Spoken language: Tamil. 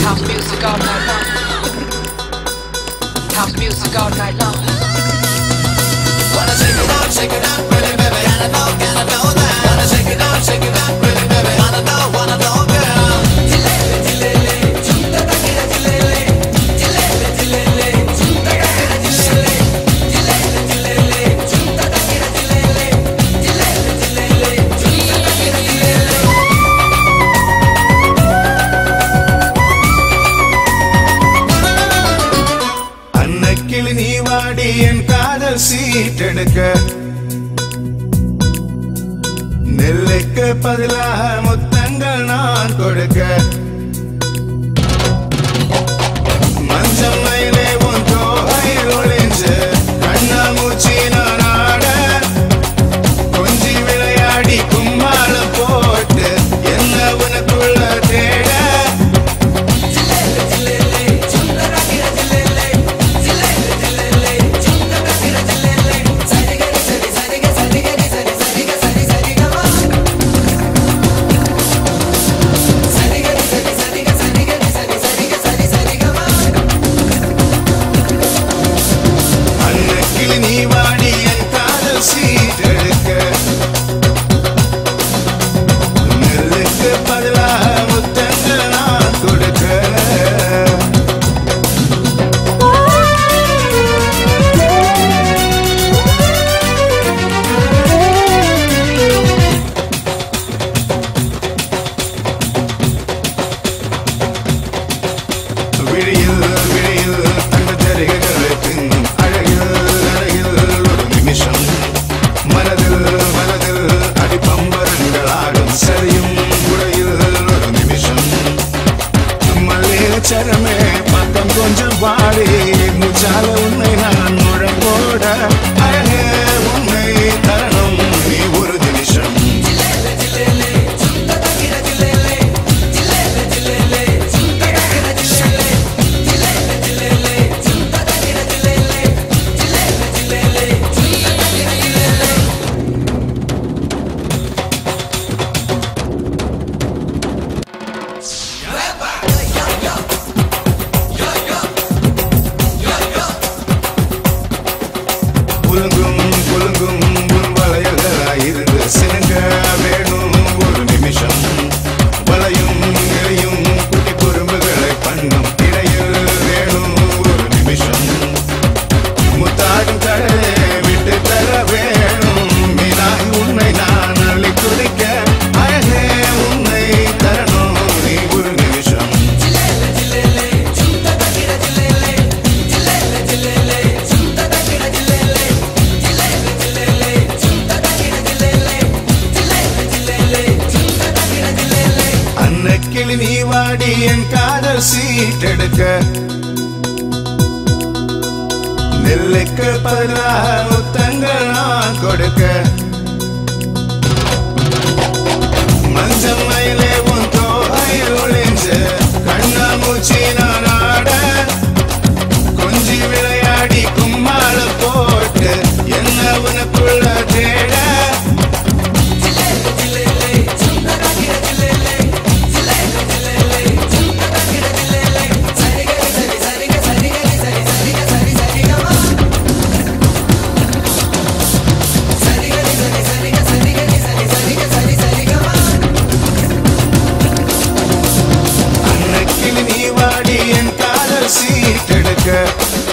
House music all night long. House music all night long. Wanna shake it out, shake it out, pretty baby. Gotta know, gotta know that. Wanna shake it out, shake it out, pretty baby. Wanna know, wanna know, girl. Jilele, jilele, junta takira jilele. Jilele, jilele, junta takira jilele. Jilele, jilele, junta takira jilele. Jilele, jilele, junta takira jilele. Annakili நீ வாடி என் காதல் சீட்டெடுக்க நெல்லுக்கு பதிலாக முத்தங்கள் நான் கொடுக்க மஞ்சள் மயிலே உன் தோகையில் ஒளிஞ்சு கண்ணால் மூச்சி நான் ஆட கொஞ்சி விளையாடி கும்மாளம் போட்டு என்ன உனக்குள்ள தேட Jilele, jilele, junta takira jilele. Jilele, jilele, junta takira jilele. Sarigari, sari, sariga, sarigari, sari, sariga, sari, sarigama. Sarigari, sari, sariga, sarigari, sari, sariga, sari, sarigama. Annakili நீ வாடி என் காதல் சீட்டெடுக்க நெல்லுக்கு பதிலாக முத்தங்கள் நான் கொடுக்க விழியில் விழியில் தங்க ஜரிகைகளை பின்னும் அழகில் அழகில் ஒரு நிமிஷம் மனதில் மனதில் அடிப்பம்பரங்கள் ஆடும் சரியும் உடையில் ஒரு நிமிஷம் மல்லிகச்சரமே பக்கம் கொஞ்சம் பாடி முச்சால உன்னை நான் முழங்கோட அழகே உன்னை தரணும் நீ ஒரு நிமிஷம் Jilele, jilele, junta takira jilele. Jilele, jilele, junta takira jilele. Jilele, jilele, junta takira jilele. Jilele, jilele, junta takira jilele. குலுங்கும் குலுங்கும் உன் வளையல்களாயிருந்து சினுங்க வேணும் ஒரு நிமிஷம் வளையும் இழையும் குட்டி குறும்புகளை பண்ணும் இடையில் வேணும் ஒரு நிமிஷம் முத்தாடும் கடலே விட்டு தர வேணும் மீனாய் உன்னை நான் அள்ளி குடிக்க அழகே உன்னை தரணும் நீ ஒரு நிமிஷம் Jilele, jilele, junta takira jilele. Jilele, jilele, junta takira jilele. Jilele, jilele, junta takira jilele. Jilele, jilele, junta takira jilele. Annakili நீ வாடி என் காதல் சீட்டெடுக்க நெல்லுக்கு பதிலாக முத்தங்கள் நான் கொடுக்க மஞ்சள் மயிலே உன் தோகையில் ஒளிஞ்சு கண்ணா மூச்சி நான் ஆட கொஞ்சி விளையாடி கும்மாள போட்டு என்ன உனக்குள்ள தேட Jilele, jilele, junta takira jilele. Jilele, jilele, junta takira jilele. Sarigari, sari, sariga, sarigari, sari, sariga, sari, sarigama. Sarigari, sari, sariga, sarigari, sari, sariga, sari, sarigama. Annakili நீ வாடி என் காதல் சீட்டெடுக்க